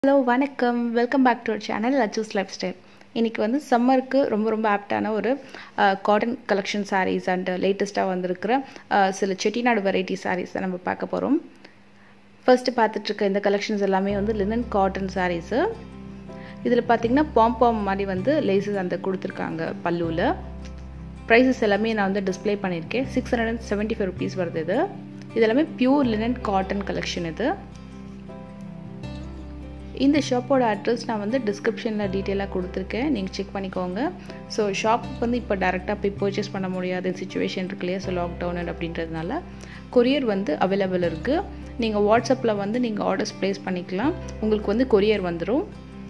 hello வணக்கம் welcome back to our channel அச்சூஸ் lifestyle இன்றைக்கி வந்து சம்மருக்கு ரொம்ப ரொம்ப ஆப்டான ஒரு காட்டன் கலெக்ஷன் சாரீஸ் அண்ட் லேட்டஸ்ட்டாக வந்திருக்கிற அஹ், சில செட்டிநாடு வெரைட்டி சாரீஸ் தான் நம்ம பார்க்க போகிறோம் ஃபர்ஸ்ட்டு பார்த்துட்ருக்க இந்த கலெக்ஷன்ஸ் எல்லாமே வந்து லினன் காட்டன் சாரீஸு இதில் பார்த்தீங்கன்னா பாம்பாம் மாதிரி வந்து லேசஸ் அந்த கொடுத்துருக்காங்க பல்லுவில் ப்ரைஸஸ் எல்லாமே நான் வந்து டிஸ்ப்ளே பண்ணியிருக்கேன் six hundred and seventy five rupees வருது இது இது எல்லாமே பியூர் லினன் காட்டன் கலெக்ஷன் இது இந்த ஷாப்போட அட்ரஸ் நான் வந்து டிஸ்கிரிப்ஷனில் டீட்டெயிலாக கொடுத்துருக்கேன் நீங்கள் செக் பண்ணிக்கோங்க ஸோ ஷாப்புக்கு வந்து இப்போ டேரெக்டாக போய் பர்ச்சேஸ் பண்ண முடியாத சுச்சுவேஷன் இருக்கு இல்லையா ஸோ லாக்டவுன் அப்படின்றதுனால கொரியர் வந்து அவைலபிள் இருக்குது நீங்கள் வாட்ஸ்அப்பில் வந்து நீங்கள் ஆர்டர்ஸ் ப்ளேஸ் பண்ணிக்கலாம் உங்களுக்கு வந்து கொரியர் வந்துடும்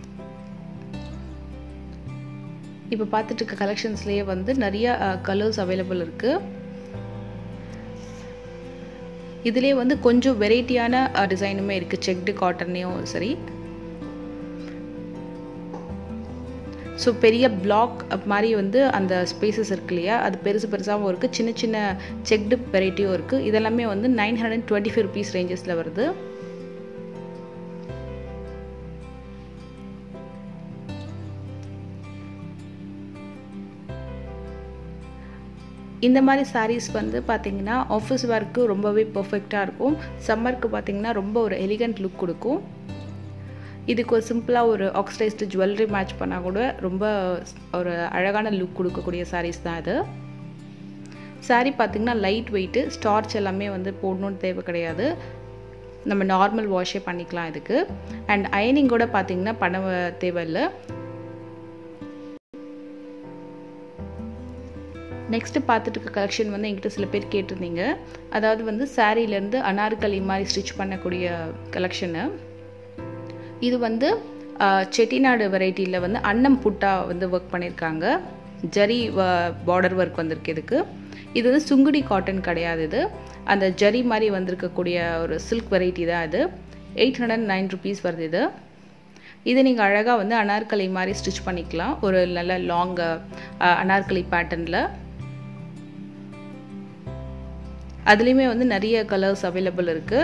இப்போ பார்த்துட்டு இருக்க கலெக்ஷன்ஸ்லேயே வந்து நிறைய கலர்ஸ் அவைலபிள் இருக்குது இதுலேயே வந்து கொஞ்சம் வெரைட்டியான டிசைனுமே இருக்குது செக்டு காட்டன்லேயும் சரி ஸோ பெரிய பிளாக் மாதிரி வந்து அந்த ஸ்பேசஸ் இருக்கு இல்லையா அது பெருசு பெருசாகவும் இருக்குது சின்ன சின்ன செக்டு வெரைட்டியும் இருக்குது இதெல்லாமே வந்து nine hundred and twenty five rupees ரேஞ்சஸில் வருது இந்த மாதிரி சாரீஸ் வந்து பார்த்திங்கன்னா ஆஃபீஸ் ஒர்க்கு ரொம்பவே பர்ஃபெக்டாக இருக்கும் சம்மருக்கு பார்த்திங்கன்னா ரொம்ப ஒரு எலிகண்ட் லுக் கொடுக்கும் இதுக்கு ஒரு சிம்பிளாக ஒரு ஆக்சிடைஸ்டு ஜுவல்லரி மேட்ச் பண்ணால் கூட ரொம்ப ஒரு அழகான லுக் கொடுக்கக்கூடிய சாரீஸ் தான் இது சாரீ பார்த்திங்கன்னா லைட் வெயிட்டு ஸ்டார்ச் எல்லாமே வந்து போடணுன்னு தேவை கிடையாது நம்ம நார்மல் வாஷே பண்ணிக்கலாம் இதுக்கு அண்ட் அயனிங் கூட பார்த்திங்கன்னா பண்ண தேவையில்லை நெக்ஸ்ட்டு பார்த்துட்டு இருக்க கலெக்ஷன் வந்து என்கிட்ட சில பேர் கேட்டிருந்தீங்க அதாவது வந்து சாரீலேருந்து அனார்கலி மாதிரி ஸ்டிச் பண்ணக்கூடிய கலெக்ஷனு இது வந்து செட்டிநாடு வெரைட்டியில் வந்து அன்னம் புட்டா வந்து ஒர்க் பண்ணியிருக்காங்க ஜரி பார்டர் ஒர்க் வந்திருக்கு இதுக்கு இது வந்து சுங்குடி காட்டன் கிடையாது இது அந்த ஜரி மாதிரி வந்திருக்கக்கூடிய ஒரு சில்க் வெரைட்டி தான் இது எயிட் ஹண்ட்ரட் நைன் ருபீஸ் வருது இது இது நீங்கள் அழகாக வந்து அனார்கலி மாதிரி ஸ்டிச் பண்ணிக்கலாம் ஒரு நல்ல லாங் அனார்கலி பேட்டர்னில் அதுலேயுமே வந்து நிறைய கலர்ஸ் அவைலபிள் இருக்குது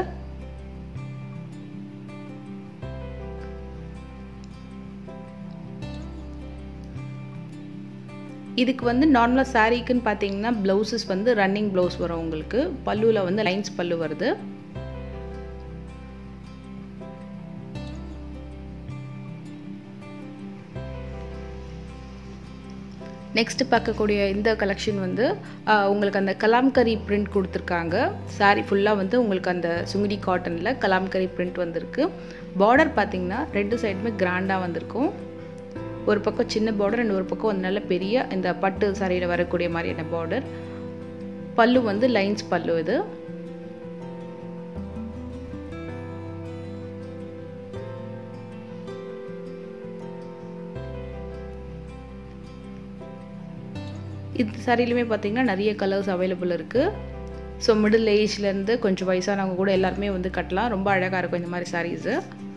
இதுக்கு வந்து நார்மலாக சாரீக்குன்னு பார்த்தீங்கன்னா ப்ளவுசஸ் வந்து ரன்னிங் ப்ளவுஸ் வரும் உங்களுக்கு பல்லுவில் வந்து லைன்ஸ் பல்லு வருது நெக்ஸ்ட் பார்க்கக்கூடிய இந்த கலெக்ஷன் வந்து உங்களுக்கு அந்த கலாம்கரி பிரிண்ட் கொடுத்துருக்காங்க சாரீ ஃபுல்லாக வந்து உங்களுக்கு அந்த சுங்குடி காட்டனில் கலாம்கரி பிரிண்ட் வந்திருக்கு பார்டர் பார்த்தீங்கன்னா ரெண்டு சைடுமே கிராண்டாக வந்திருக்கும் ஒரு பக்கம் சின்ன பார்டர் அண்ட் ஒரு பக்கம் வந்து நல்ல பெரிய இந்த பட்டு சாரியில் வரக்கூடிய மாதிரியான பார்டர் பல்லு வந்து லைன்ஸ் பல்லு இது இந்த சாரிலுமே பார்த்தீங்கன்னா நிறைய கலர்ஸ் அவைலபிள் இருக்குது ஸோ மிடில் ஏஜ்லேருந்து கொஞ்சம் வயசானவங்க கூட எல்லாருமே வந்து கட்டலாம் ரொம்ப அழகாக இருக்கும் இந்த மாதிரி சாரீஸு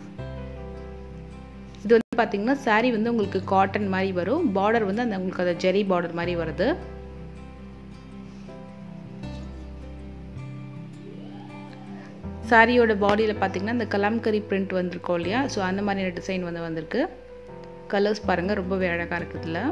இது வந்து பார்த்தீங்கன்னா சாரீ வந்து உங்களுக்கு காட்டன் மாதிரி வரும் பார்டர் வந்து அந்த உங்களுக்கு அந்த ஜெரி பார்டர் மாதிரி வருது சாரியோட பாடியில் பார்த்தீங்கன்னா இந்த கலாம்கரி பிரிண்ட் வந்திருக்கோம் இல்லையா ஸோ அந்த மாதிரியான டிசைன் வந்து வந்திருக்கு கலர்ஸ் பாருங்கள் ரொம்பவே அழகாக இருக்குதுல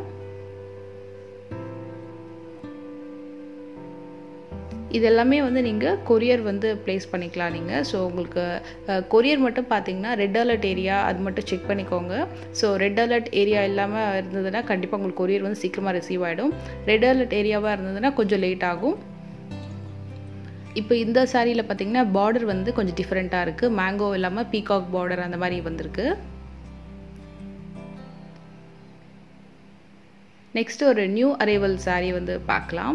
இது எல்லாமே வந்து நீங்கள் கொரியர் வந்து ப்ளேஸ் பண்ணிக்கலாம் நீங்கள் ஸோ உங்களுக்கு கொரியர் மட்டும் பார்த்தீங்கன்னா ரெட் அலர்ட் ஏரியா அது மட்டும் செக் பண்ணிக்கோங்க ஸோ ரெட் அலர்ட் ஏரியா இல்லாமல் இருந்ததுன்னா கண்டிப்பாக உங்களுக்கு கொரியர் வந்து சீக்கிரமாக ரிசீவ் ஆகிடும் ரெட் அலர்ட் ஏரியாவாக இருந்ததுன்னா கொஞ்சம் லேட் ஆகும் இப்போ இந்த சாரியில் பார்த்தீங்கன்னா பார்டர் வந்து கொஞ்சம் டிஃப்ரெண்ட்டாக இருக்குது மேங்கோ இல்லாமல் பீகாக் பார்டர் அந்த மாதிரி வந்திருக்கு நெக்ஸ்ட் ஒரு நியூ அரைவல் சாரீ வந்து பார்க்கலாம்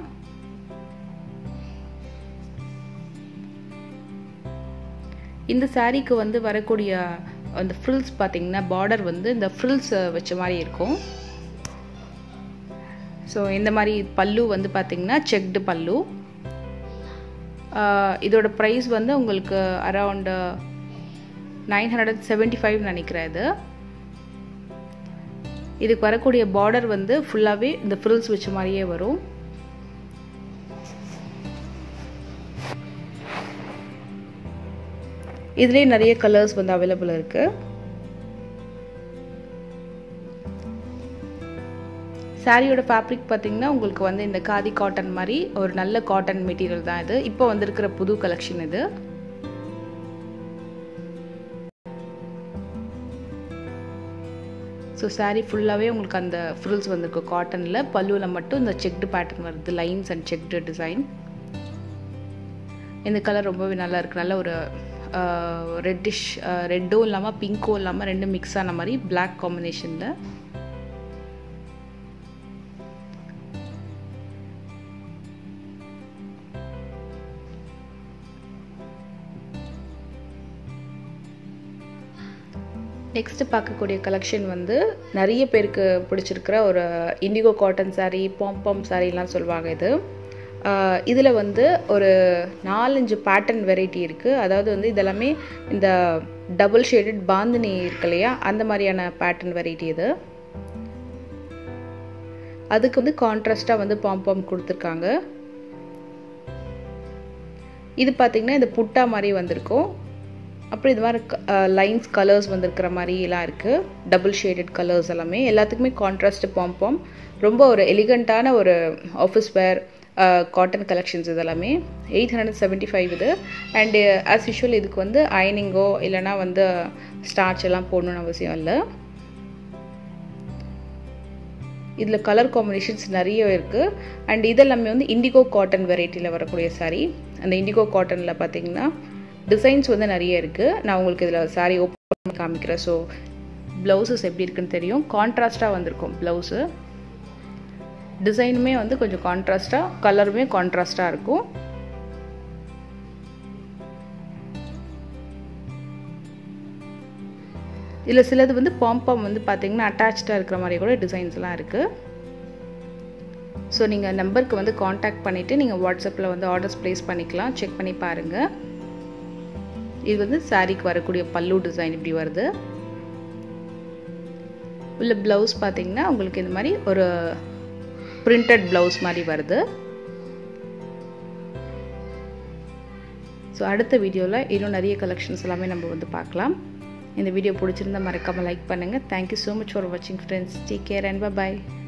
இந்த சாரீக்கு வந்து வரக்கூடிய அந்த ஃப்ரில்ஸ் பார்த்தீங்கன்னா பார்டர் வந்து இந்த ஃப்ரில்ஸ் வச்ச மாதிரி இருக்கும் ஸோ இந்த மாதிரி பல்லு வந்து பார்த்திங்கன்னா செக்டு பல்லு இதோட ப்ரைஸ் வந்து உங்களுக்கு around nine hundred and seventy five நினைக்கிறேன் இது இதுக்கு வரக்கூடிய பார்டர் வந்து ஃபுல்லாகவே இந்த ஃப்ரில்ஸ் வச்ச மாதிரியே வரும் இதுலேயே நிறைய கலர்ஸ் வந்து அவைலபிள் இருக்குது சாரியோட ஃபேப்ரிக் பார்த்திங்கன்னா உங்களுக்கு வந்து இந்த காதி காட்டன் மாதிரி ஒரு நல்ல காட்டன் மெட்டீரியல் தான் இது இப்போ வந்திருக்கிற புது கலெக்ஷன் இது ஸோ சாரீ ஃபுல்லாகவே உங்களுக்கு அந்த ஃப்ரில்ஸ் வந்திருக்கு காட்டனில் பல்லுவில் மட்டும் இந்த செக்டு பேட்டர்ன் வருது லைன்ஸ் அண்ட் செக்டு டிசைன் இந்த கலர் ரொம்பவே நல்லா இருக்குது நல்ல ஒரு ரெட்டிஷ் ரெட்டும் இல்லாமல் பிங்க்கும் இல்லாமல் ரெண்டும் மிக்ஸ் ஆன மாதிரி பிளாக் காம்பினேஷனில் நெக்ஸ்ட்டு பார்க்கக்கூடிய கலெக்ஷன் வந்து நிறைய பேருக்கு பிடிச்சிருக்கிற ஒரு இண்டிகோ காட்டன் சாரீ பாம்பம் சாரீலாம் சொல்லுவாங்க இது இதில் வந்து ஒரு நாலஞ்சு பேட்டர்ன் வெரைட்டி இருக்குது அதாவது வந்து இதெல்லாமே இந்த டபுள் ஷேடட் பாந்தினி இருக்கு இல்லையா அந்த மாதிரியான பேட்டர்ன் வெரைட்டி இது அதுக்கு வந்து கான்ட்ராஸ்டாக வந்து பாம்பம் கொடுத்துருக்காங்க இது பார்த்திங்கன்னா இந்த புட்டா மாதிரி வந்திருக்கும் அப்புறம் இது மாதிரி லைன்ஸ் கலர்ஸ் வந்திருக்கிற மாதிரி எல்லாம் இருக்குது டபுள் ஷேடட் கலர்ஸ் எல்லாமே எல்லாத்துக்குமே கான்ட்ராஸ்ட் பாம்பம் ரொம்ப ஒரு எலிகண்ட்டான ஒரு ஆஃபீஸ் வேர் காட்டன் கலெக்ஷன்ஸ் இதெல்லாமே எயிட் ஹண்ட்ரட் செவன்ட்டி ஃபைவ் இது அண்டு ஆஸ் யூஷுவல் இதுக்கு வந்து அயனிங்கோ இல்லைனா வந்து ஸ்டார்ச் எல்லாம் போடணும்னு அவசியம் இல்லை இதில் கலர் காம்பினேஷன்ஸ் நிறைய இருக்குது அண்ட் இதெல்லாமே வந்து இண்டிகோ காட்டன் வெரைட்டியில் வரக்கூடிய சாரீ அந்த இண்டிகோ காட்டனில் பார்த்தீங்கன்னா டிசைன்ஸ் வந்து நிறைய இருக்குது நான் உங்களுக்கு இதில் சாரீ ஓப்பன் பண்ணி காமிக்கிறேன் ஸோ ப்ளவுசஸ் எப்படி இருக்குன்னு தெரியும் கான்ட்ராஸ்ட்டாக வந்திருக்கும் ப்ளவுஸு டிசைனுமே வந்து கொஞ்சம் கான்ட்ராஸ்ட்டாக கலருமே கான்ட்ராஸ்ட்டாக இருக்கும் இதில் சிலது வந்து பாம்பாம் வந்து பார்த்தீங்கன்னா அட்டாச்சாக இருக்கிற மாதிரி கூட டிசைன்ஸ்லாம் இருக்குது ஸோ நீங்கள் நம்பருக்கு வந்து காண்டாக்ட் பண்ணிவிட்டு நீங்கள் வாட்ஸ்அப்பில் வந்து ஆர்டர்ஸ் ப்ளேஸ் பண்ணிக்கலாம் செக் பண்ணி பாருங்கள் இது வந்து சாரீக்கு வரக்கூடிய பல்லு டிசைன் இப்படி வருது உள்ள ப்ளவுஸ் பார்த்தீங்கன்னா உங்களுக்கு இந்த மாதிரி ஒரு பிரிண்டட் ப்ளவுஸ் மாதிரி வருது ஸோ அடுத்த வீடியோவில் இன்னும் நிறைய கலெக்ஷன்ஸ் எல்லாமே நம்ம வந்து பார்க்கலாம் இந்த வீடியோ பிடிச்சிருந்தா மறக்காமல் லைக் பண்ணுங்கள் தேங்க்யூ ஸோ மச் ஃபார் வாட்சிங் friends take care and bye